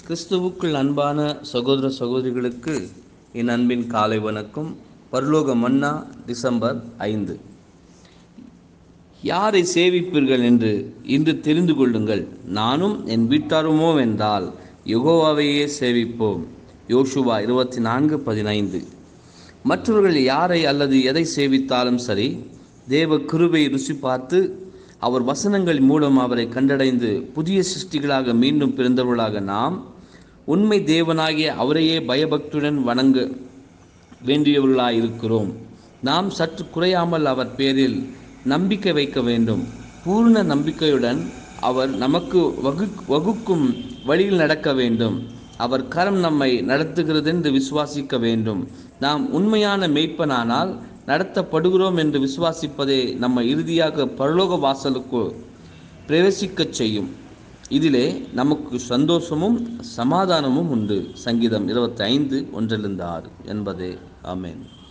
கிறிஸ்துவுக்குள் அன்பான சகோதர சகோதரிகளுக்கு என் அன்பின் காலை வணக்கம் பரலோக மன்னா டிசம்பர் ஐந்து யாரை சேவிப்பீர்கள் என்று இன்று தெரிந்து கொள்ளுங்கள் நானும் என் வீட்டாருமோ என்றால் யெகோவாவையே சேவிப்போம் யோசுவா இருபத்தி நான்கு பதினைந்து மற்றவர்கள் யாரை அல்லது எதை சேவித்தாலும் சரி தேவ கிருபை ருசி பார்த்து அவர் வசனங்கள் மூலம் அவரை கண்டடைந்து புதிய சிருஷ்டிகளாக மீண்டும் பிறந்தவர்களாக நாம் உண்மை தேவனாகிய அவரையே பயபக்தியுடன் வணங்க வேண்டியவர்களாயிருக்கிறோம் நாம் சற்று குறையாமல் அவர் பேரில் நம்பிக்கை வைக்க வேண்டும் பூர்ண நம்பிக்கையுடன் அவர் நமக்கு வகு வகுக்கும் வழியில் நடக்க வேண்டும் அவர் கரம் நம்மை நடத்துகிறது என்று விசுவாசிக்க வேண்டும் நாம் உண்மையான மெய்ப்பனானால் நடத்தப்படுகிறோம் என்று விசுவாசிப்பதே நம்ம இறுதியாக பரலோக வாசலுக்கு பிரவேசிக்கச் செய்யும் இதிலே நமக்கு சந்தோஷமும் சமாதானமும் உண்டு சங்கீதம் இருபத்தி ஐந்து ஒன்றிலிருந்து ஆறு என்பதே ஆமேன்